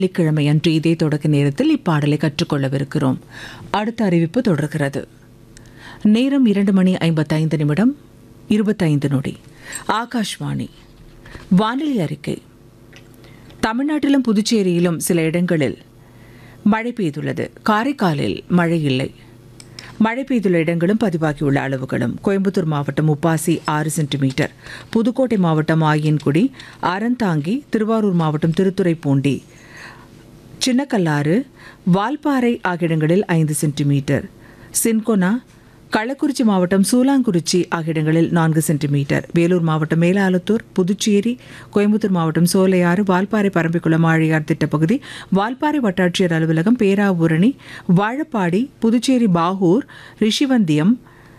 வெள்ளிக்கிழமை அன்று இதே தொடக்க நேரத்தில் இப்பாடலை கற்றுக்கொள்ளவிருக்கிறோம் அடுத்த அறிவிப்பு தொடர்கிறது நேரம் இரண்டு மணி ஐம்பத்தைந்து நிமிடம் இருபத்தைந்து நொடி ஆகாஷ்வாணி வானிலை அறிக்கை தமிழ்நாட்டிலும் புதுச்சேரியிலும் சில இடங்களில் மழை பெய்துள்ளது காரைக்காலில் மழை இல்லை மழை பெய்துள்ள இடங்களும் பதிவாகியுள்ள அளவுகளும் கோயம்புத்தூர் மாவட்டம் உப்பாசி ஆறு சென்டிமீட்டர் புதுக்கோட்டை மாவட்டம் ஆயன்குடி அறந்தாங்கி திருவாரூர் மாவட்டம் திருத்துறைப்பூண்டி சின்னக்கல்லாறு வால்பாறை ஆகிய இடங்களில் ஐந்து சென்டிமீட்டர் சின்கோனா கள்ளக்குறிச்சி மாவட்டம் சூலாங்குறிச்சி ஆகிய இடங்களில் நான்கு சென்டிமீட்டர் வேலூர் மாவட்டம் மேலாலத்தூர் புதுச்சேரி கோயம்புத்தூர் மாவட்டம் சோலையாறு வால்பாறை பரம்பிக்குளம் ஆழியார் திட்டப்பகுதி வால்பாறை வட்டாட்சியர் அலுவலகம் பேராவூரணி வாழப்பாடி புதுச்சேரி பாகூர் ரிஷிவந்தியம்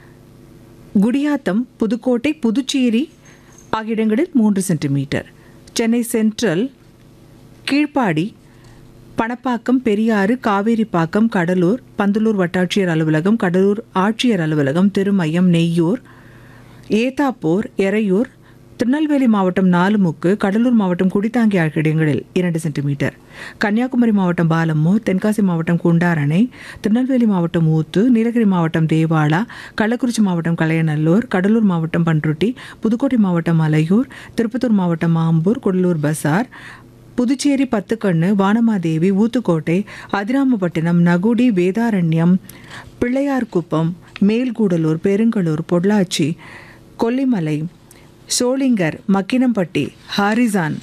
குடியாத்தம் புதுக்கோட்டை புதுச்சேரி ஆகிய இடங்களில் மூன்று சென்டிமீட்டர் சென்னை சென்ட்ரல் கீழ்ப்பாடி பணப்பாக்கம் பெரியாறு காவேரிப்பாக்கம் கடலூர் பந்தலூர் வட்டாட்சியர் அலுவலகம் கடலூர் ஆட்சியர் அலுவலகம் திருமயம் நெய்யூர் ஏத்தாப்பூர் எறையூர் திருநெல்வேலி மாவட்டம் நாலுமுக்கு கடலூர் மாவட்டம் குடித்தாங்கி ஆகிய இடங்களில் இரண்டு சென்டிமீட்டர் கன்னியாகுமரி மாவட்டம் பாலம்மூர் தென்காசி மாவட்டம் குண்டாரணை திருநெல்வேலி மாவட்டம் ஊத்து நீலகிரி மாவட்டம் தேவாலா கள்ளக்குறிச்சி மாவட்டம் கலையநல்லூர் கடலூர் மாவட்டம் பன்ருட்டி புதுக்கோட்டை மாவட்டம் மலையூர் திருப்பத்தூர் மாவட்டம் ஆம்பூர் குடலூர் பசார் புதுச்சேரி பத்துக்கண்ணு வானமாதேவி ஊத்துக்கோட்டை அதிராமப்பட்டினம் நகுடி வேதாரண்யம் பிள்ளையார்குப்பம் மேல்கூடலூர் பெருங்களூர் பொள்ளாச்சி கொல்லிமலை சோளிங்கர் மக்கினம்பட்டி ஹாரிசான்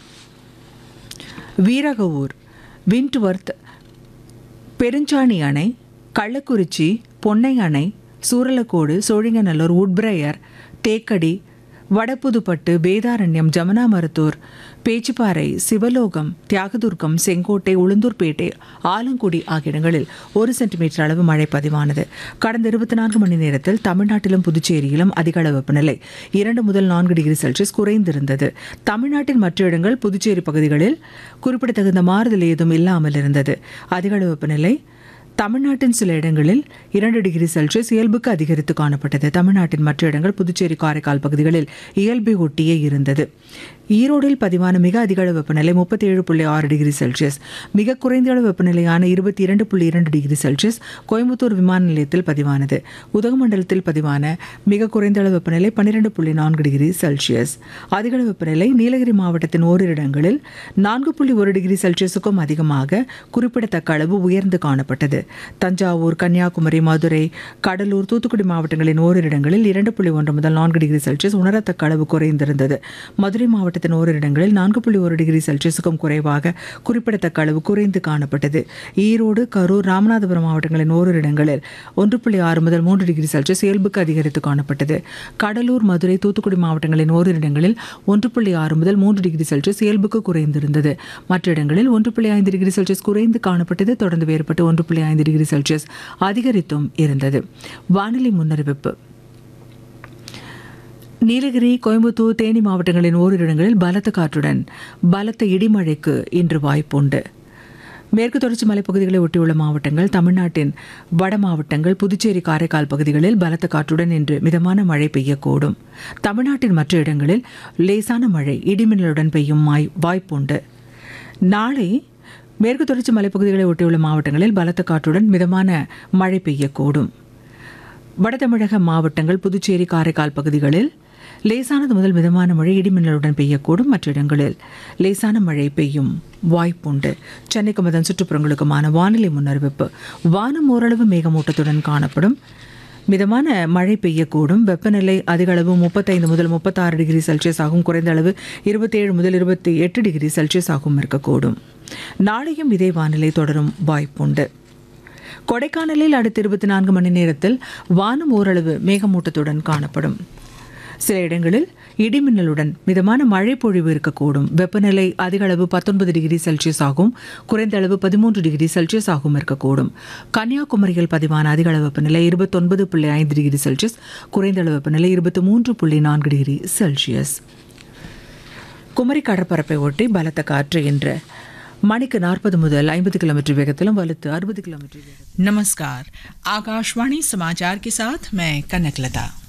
வீரகவூர் விண்ட்வர்த் பெருஞ்சாணி அணை கள்ளக்குறிச்சி பொன்னை அணை சூரலக்கோடு சோழிங்கநல்லூர் உட்பிரையர் தேக்கடி வடபுதுப்பட்டு வேதாரண்யம் ஜமுனா மருத்தூர் பேச்சிப்பாறை சிவலோகம் தியாகதுர்கம் செங்கோட்டை உளுந்தூர்பேட்டை ஆலங்குடி ஆகிய இடங்களில் ஒரு சென்டிமீட்டர் அளவு மழை பதிவானது கடந்த இருபத்தி நான்கு மணி நேரத்தில் தமிழ்நாட்டிலும் புதுச்சேரியிலும் அதிக அளவு வெப்பநிலை இரண்டு முதல் நான்கு டிகிரி செல்சியஸ் குறைந்திருந்தது தமிழ்நாட்டின் மற்ற இடங்கள் புதுச்சேரி பகுதிகளில் குறிப்பிடத்தகுந்த மாறுதல் ஏதும் இல்லாமல் இருந்தது அதிக அளவு வெப்பநிலை தமிழ்நாட்டின் சில இடங்களில் இரண்டு டிகிரி செல்சியஸ் இயல்புக்கு அதிகரித்து காணப்பட்டது தமிழ்நாட்டின் மற்ற இடங்கள் புதுச்சேரி காரைக்கால் பகுதிகளில் இயல்பை ஒட்டியே இருந்தது ஈரோடில் பதிவான மிக அதிக அளவு வெப்பநிலை முப்பத்தி ஏழு புள்ளி ஆறு டிகிரி செல்சியஸ் மிக குறைந்த அளவு வெப்பநிலையான இருபத்தி இரண்டு புள்ளி இரண்டு டிகிரி செல்சியஸ் கோயம்புத்தூர் விமான நிலையத்தில் பதிவானது உதகமண்டலத்தில் பதிவான மிக குறைந்த அளவு வெப்பநிலை பன்னிரெண்டு புள்ளி நான்கு டிகிரி செல்சியஸ் அதிக அளவு வெப்பநிலை நீலகிரி மாவட்டத்தின் ஓரிரு இடங்களில் நான்கு புள்ளி ஒரு டிகிரி செல்சியஸுக்கும் அதிகமாக குறிப்பிடத்தக்க அளவு உயர்ந்து காணப்பட்டது தஞ்சாவூர் கன்னியாகுமரி மதுரை கடலூர் தூத்துக்குடி மாவட்டங்களின் ஓரிரு இடங்களில் இரண்டு புள்ளி ஒன்று முதல் நான்கு டிகிரி செல்சியஸ் உணரத்தக்க அளவு குறைந்திருந்தது மதுரை மாவட்டத்தின் ஓரிரு இடங்களில் நான்கு புள்ளி ஒரு டிகிரி செல்சியஸுக்கும் குறைவாக குறிப்பிடத்தக்க அளவு குறைந்து காணப்பட்டது ஈரோடு கரூர் ராமநாதபுரம் மாவட்டங்களின் ஓரிரு இடங்களில் ஒன்று புள்ளி ஆறு முதல் மூன்று டிகிரி செல்சியஸ் இயல்புக்கு அதிகரித்து காணப்பட்டது கடலூர் மதுரை தூத்துக்குடி மாவட்டங்களின் ஓரிரு இடங்களில் ஒன்று புள்ளி ஆறு முதல் மூன்று டிகிரி செல்சியஸ் இயல்புக்கு குறைந்திருந்தது மற்ற இடங்களில் ஒன்று புள்ளி ஐந்து டிகிரி செல்சியஸ் குறைந்து காணப்பட்டது தொடர்ந்து வேறுபட்டு ஒன்று புள்ளி ஐந்து டிகிரி செல்சியஸ் அதிகரித்தும் இருந்தது வானிலை முன்னறிவிப்பு நீலகிரி கோயம்புத்தூர் தேனி மாவட்டங்களின் ஓரிரு இடங்களில் பலத்த காற்றுடன் பலத்த இடிமழைக்கு இன்று வாய்ப்புண்டு மேற்கு தொடர்ச்சி மலைப்பகுதிகளை ஒட்டியுள்ள மாவட்டங்கள் தமிழ்நாட்டின் வட மாவட்டங்கள் புதுச்சேரி காரைக்கால் பகுதிகளில் பலத்த காற்றுடன் இன்று மிதமான மழை பெய்யக்கூடும் தமிழ்நாட்டின் மற்ற இடங்களில் லேசான மழை இடிமின்னலுடன் பெய்யும் வாய்- வாய்ப்புண்டு நாளை மேற்கு தொடர்ச்சி மலைப்பகுதிகளை ஒட்டியுள்ள மாவட்டங்களில் பலத்த காற்றுடன் மிதமான மழை பெய்யக்கூடும் வட தமிழக மாவட்டங்கள் புதுச்சேரி காரைக்கால் பகுதிகளில் லேசானது முதல் மிதமான மழை இடிமின்னலுடன் பெய்யக்கூடும் மற்ற இடங்களில் லேசான மழை பெய்யும் வாய்ப்புண்டு சென்னைக்கும் அதன் சுற்றுப்புறங்களுக்குமான வானிலை முன்னறிவிப்பு வானம் ஓரளவு மேகமூட்டத்துடன் காணப்படும் மிதமான மழை பெய்யக்கூடும் வெப்பநிலை அதிக அளவு முப்பத்தைந்து முதல் முப்பத்தாறு டிகிரி செல்சியஸ் ஆகும் குறைந்த அளவு இருபத்தேழு முதல் இருபத்தி எட்டு டிகிரி செல்சியஸ் ஆகும் இருக்கக்கூடும் நாளையும் இதே வானிலை தொடரும் வாய்ப்புண்டு கொடைக்கானலில் அடுத்த இருபத்தி நான்கு மணி நேரத்தில் வானம் ஓரளவு மேகமூட்டத்துடன் காணப்படும் சில இடங்களில் இடிமின்னலுடன் மிதமான மழை பொழிவு இருக்கக்கூடும் வெப்பநிலை அதிக அளவு பத்தொன்பது டிகிரி செல்சியஸ் ஆகும் குறைந்த அளவு பதிமூன்று டிகிரி செல்சியஸ் ஆகும் இருக்கக்கூடும் கன்னியாகுமரியில் பதிவான அதிக அளவு வெப்பநிலை இருபத்தொன்பது புள்ளி ஐந்து டிகிரி செல்சியஸ் குறைந்த அளவு வெப்பநிலை இருபத்தி மூன்று புள்ளி நான்கு டிகிரி செல்சியஸ் குமரி கடற்பரப்பை ஒட்டி பலத்த காற்று இன்று மணிக்கு நாற்பது முதல் ஐம்பது கிலோமீட்டர் வேகத்திலும் வலுத்து அறுபது கிலோமீட்டர் வேகத்திலும் नमस्कार आकाशवाणी समाचार के साथ मैं कनकलता